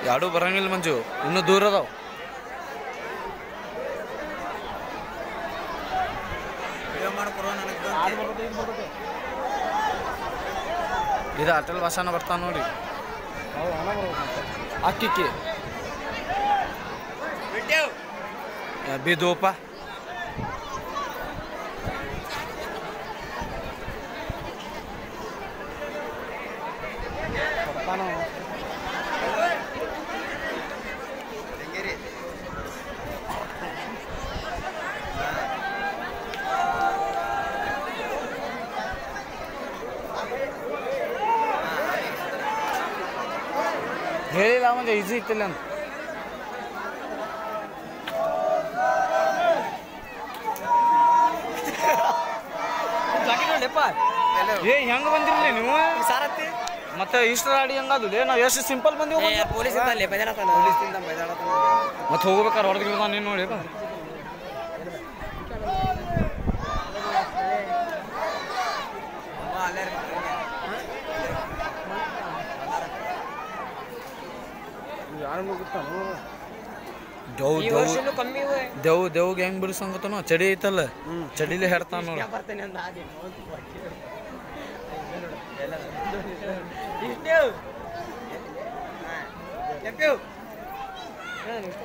ಎರಡು ಬರಂಗಿಲ್ಲ ಮಂಜು ಇನ್ನೂ ದೂರ ಅದಾವ ಇದು ಅಟಲ್ ಭಾಷಾನ ಬರ್ತಾವ ನೋಡಿ ಅಕ್ಕಿಕ್ಕಿ ಬಿದೋಪ ಹೇಳಿಲ್ಲ ಅವಂಗೆ ಈಸಿ ಇತ್ತಿಲ್ಲ ಅಂತ ಏ ಹೆಂಗ್ ಬಂದಿರ್ಲಿ ನೀವು ಸಾರತ್ತಿ ಮತ್ತೆ ಇಷ್ಟ ಗಾಡಿ ಹೆಂಗದು ನಾವು ಎಷ್ಟು ಸಿಂಪಲ್ ಬಂದಿವಿ ಪೊಲೀಸ್ ಇಂದ ಬೈದಾಡತಾನ ಪೊಲೀಸ್ ಬೈದಾಡತಾನ ಮತ್ತೆ ಹೋಗ್ಬೇಕಾರೆ ಹೊಡೆದ್ಗಿಳ್ದ ನೀನು ನೋಡಿ ದೇವ್ ಈ ದೇವ್ ವರ್ಷನೂ ಕಮ್ಮಿ ಇವೆ. ದೇವ್ ದೇವ್ಗೆ ಹೆಂಗ್ ಬಿಡಿಸಂಗತನೋ ಚಡಿ ಐತಲ್ಲ ಚಡಿಲಿ ಹೆಡ್ತಾನ ನೋಡ ಯಾ ಬರ್ತೇನೆ ಅಂತ ಆದಿ. ಇಷ್ಟೇವ್. ಎಪ್ಪೇವ್. ಹಾ, ಇಷ್ಟೇ.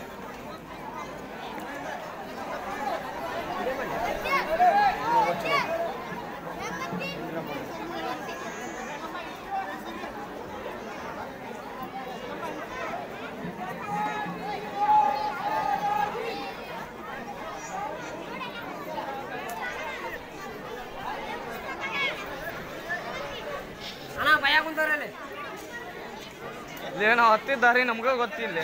ಅಣ್ಣ ಭಯ ಕುಂತಾರಲ್ಲಿ ಇಲ್ಲೇ ನಾವು ಹತ್ತಿದ್ದಾರಿ ನಮ್ಗೆ ಗೊತ್ತಿಲ್ಲ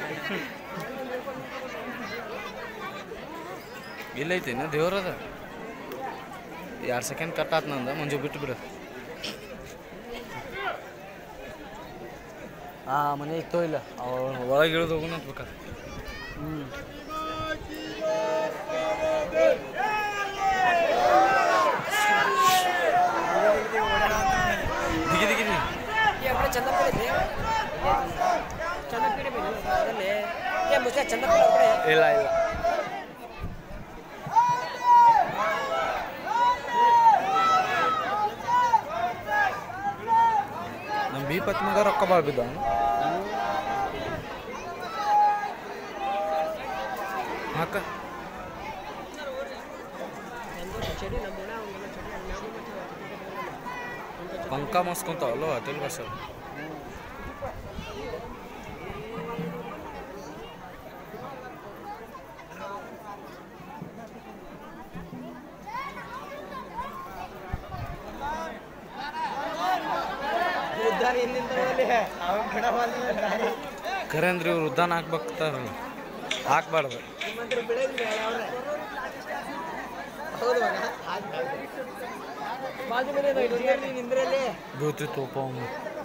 ಇಲ್ಲೈತಿ ಇನ್ನು ದೇವ್ರದ ಎರಡು ಸೆಕೆಂಡ್ ಕಟ್ ಆತ್ ನಂದ ಮಂಜು ಬಿಟ್ಟು ಬಿಡು ಆ ಮನೆ ಇತ್ತೋ ಇಲ್ಲ ಒಳಗೆ ಇಳಿದು ಹೋಗೋಣ ಅಂತ ಬೇಕಾದ್ರೆ ದಿಗಿ ದಿಗಿ ದಿಗಿ ಈ ಅಪ್ಪಡೆ ಚಂದಪೀಡೆ ಇದೆ ಚಂದಪೀಡೆ ಮೇಲೆ ಅದರಲ್ಲಿ ಏ ಮುಸ್ಲಿಂ ಚಂದಪೀಡೆ ಅಪ್ಪಡೆ ಇಲ್ಲ ಇಲ್ಲ ನಮ್ಮ ಬಿ ಪತ್ ಮಗ ರೊಕ್ಕ ಭಾಳ ಬಿದ್ದ ಹಾಕ ಚಡಿ ನಮ್ಮ ಅಣ್ಣ ಅವ್ನಿಗೆಲ್ಲ ಚಡಿ ಅವ್ನು ಯಾವ ಪಂಕ ಮಸ್ಕೊಂತಾವಲ್ಲೋ ಅಟಲ್ ಬಸ್ ಉದ್ದಾರ ಎಲ್ಲಿಂದ ಬರಲಿ ಅವನ್ ಕಡ ಬಂದಿಲ್ಲ ಗಾಡಿ ಖರೆ ಅಂದ್ರೆ ಇವ್ರು ಉದ್ದಾನ ಹಾಕ್ಬೇಕ್ತಾರಲ್ಲ ಹಾಕ್ಬಾರ್ದು ನಿಮ್ಮಂತ್ರ ಬೆಳೆದಿಲ್ಲ ಅವ್ರೆ ಹೌದು ಮಗ ಬಾಜು ಮನೆ ಇಡೋದ್ರಲ್ಲಿ ನಿಂದ್ರಲ್ಲಿ ಬೀಳ್ತಿತ್ತು ಒಪ್ಪ ಅವ್ನು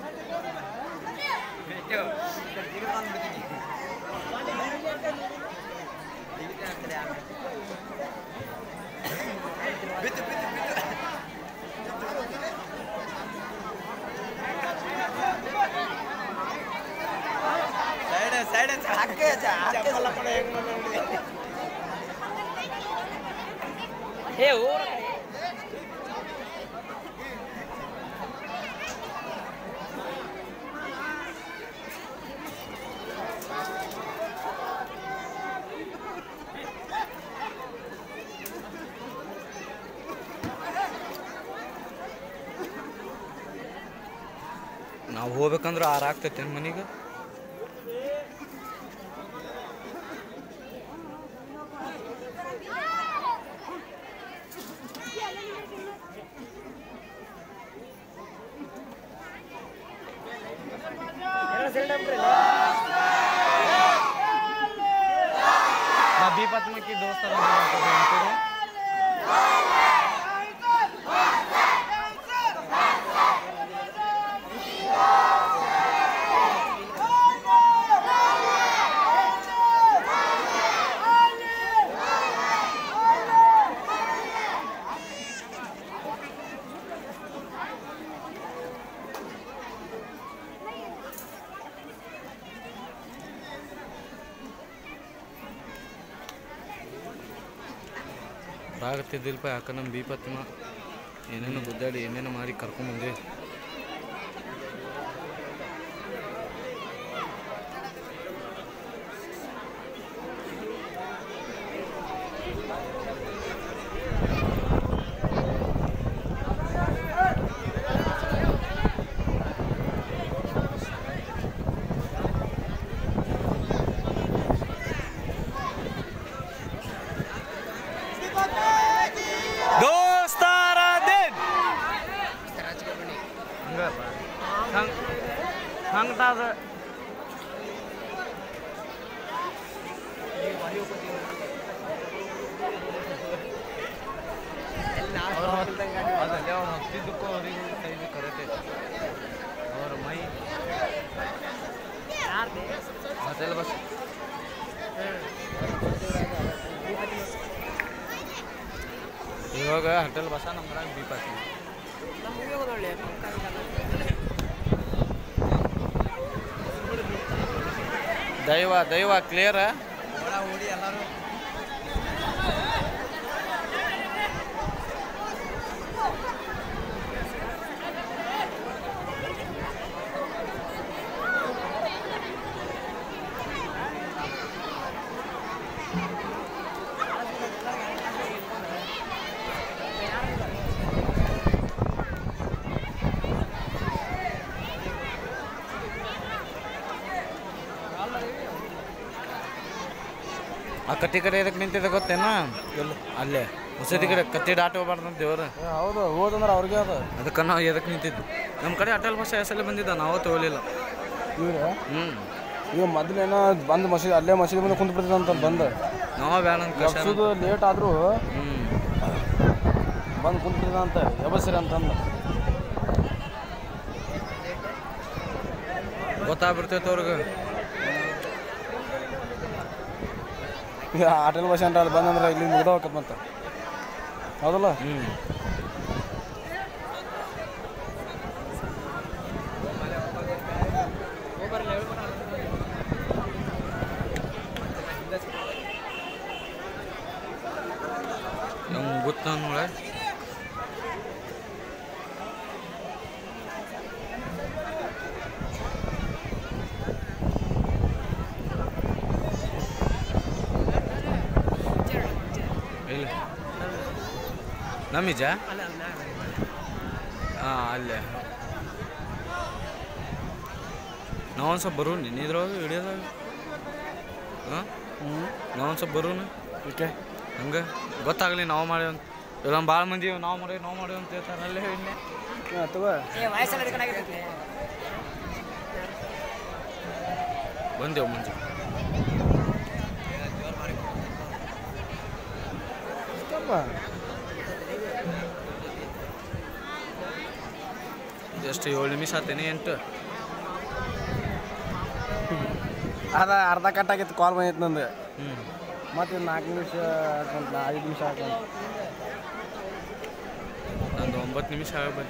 ಸೈಡ್ ಸೈಡ್ ಹಾಕೆ ಚಪ್ಪಲ ಕೂಡ ಹೆಂಗ್ ಮಾಡಿ ಏ ಊರ ನಾವು ಹೋಗ್ಬೇಕಂದ್ರೆ ಆರು ಆಗ್ತೈತೆ ಮನೆಗೆ ಎಲ್ಲ ಸೈಡ್ ಹಾಕ್ಬಿಡ್ರಿ ನಾ ಬಿ ಪತ್ಮಕ್ಕಿ ದೋಸ್ತರ ಬರಾಗತ್ತಿದ್ದಿಲ್ಪ ಯಾಕೆ ನಮ್ಮ ಬಿ ಪತ್ತಿಮ ಏನೇನೋ ಗುದ್ದಾಡಿ ಏನೇನೋ ಮಾಡಿ ಕರ್ಕೊಂಬಂದೆ ದೋಸ್ತಾರ ದೇನ್ ಹಂಗದ ಅದಲ್ಲೇ ಅವ್ರು ಹತ್ತಿದ್ದಕ್ಕೂ ಅವ್ರಿಗೆ ಸೈಜ್ ಕರೆಕ್ಟ್ ಐತಿ ಅವ್ರ ಮೈ ಅದೆಲ್ಲ ಬಸ್ ಇವಾಗ ಹೋಟೆಲ್ ಬಸ ನಮ್ದ್ರಾಗ ಬೀಪ್ ಹಾಕಿ ದೈವ ದೈವ ಕ್ಲಿಯರ್ ಓಡಿ ಎಲ್ಲರೂ ಆ ಕಟ್ಟಿ ಕಡೆ ಇದಕ್ಕೆ ನಿಂತಿದೆ ಗೊತ್ತೇನ ಅಲ್ಲೇ ಹೊಸದಿ ಕಡೆ ಕತ್ತಿ ದಾಟಿ ಹೋಗ್ಬಾರ್ದು ಅಂತ ದೇವ್ರ ಹೌದು ಹೋದಂದ್ರೆ ಅವ್ರಿಗೆ ಅದ ಅದಕ್ಕೆ ನಾವು ಎದಕ್ಕೆ ನಿಂತಿದ್ದು ನಮ್ಮ ಕಡೆ ಅಟಲ್ ಭಾಷೆ ಹೆಸರಲ್ಲಿ ಬಂದಿದ್ದ ನಾವು ತಗೊಳ್ಳಿಲ್ಲ ಇವ್ರೆ ಹ್ಞೂ ಈಗ ಮೊದ್ಲೇನೋ ಬಂದು ಮಸೀದಿ ಅಲ್ಲೇ ಮಸೀದಿ ಮುಂದೆ ಕುಂತ ಬಿಡ್ತದೆ ಅಂತ ಬಂದು ನಾವ ಬ್ಯಾಡ ಅಂತ ಕಷ್ಟ ಲಪ್ಸೋದು ಲೇಟ್ ಆದರೂ ಹ್ಞೂ ಬಂದು ಕುಂತ ಬಿಡ್ತದೆ ಅಂತ ಎಬಸ್ರಿ ಅಂತಂದು ಗೊತ್ತಾಗ್ಬಿಡ್ತೈತೆ ಅವ್ರಿಗೆ ಈಗ ಆಟಲ್ ಭಾಷೆ ಅಂತ ಅಲ್ಲಿ ಬಂದಂದ್ರೆ ಇಲ್ಲಿ ಮುಗ್ದ ಹೋಗತ್ ಮತ್ತೆ ಹೌದಲ್ಲ ಹ್ಞೂ ನಮ್ಗೆ ಗೊತ್ತ ನೋಡ ಇಲ್ಲ ನಮ್ಮಿಜ ಹಾಂ ಅಲ್ಲೇ ನಾವೊಂದು ಸ್ವಲ್ಪ ಬರೋಣ ನಿದ್ರೊಳಗೆ ಹಿಡಿಯೋದಾಗ ಹಾಂ ಹ್ಞೂ ನಾವೊಂದು ಸ್ವಲ್ಪ ಬರೋಣ ಓಕೆ ಹಂಗೆ ಗೊತ್ತಾಗಲಿ ನಾವು ಮಾಡೇವಿ ಅಂತ ಇಲ್ಲ ಭಾಳ ಮಂದಿ ನಾವು ಮಾಡೇವಿ ನಾವು ಮಾಡೇವಿ ಅಂತ ಹೇಳ್ತಾರೆ ಅಲ್ಲೇ ಇಲ್ಲೇ ಅಥವಾ ಬಂದೆವು ಮುಂಜೆ ಎಷ್ಟು ಏಳು ನಿಮಿಷ ಆತೇನೆ ಎಂಟು ಅದ ಅರ್ಧ ಕಟ್ಟಾಗಿತ್ತು ಕಾಲ್ ಬಂದಿತ್ತು ನಂದು ಹ್ಞೂ ಮತ್ತೆ ನಾಲ್ಕು ನಿಮಿಷ ಹಾಕೊಂತ ಐದು ನಿಮಿಷ ಹಾಕೊಂತ ನಂದು ಒಂಬತ್ತು ನಿಮಿಷ ಆಗಬೇಕು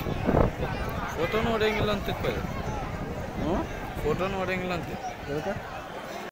ಫೋಟೋ ನೋಡಂಗಿಲ್ಲ ಅಂತಿತ್ತು ಹ್ಞೂ ಫೋಟೋ ನೋಡಂಗಿಲ್ಲ ಅಂತ ಅದಕ್ಕೆ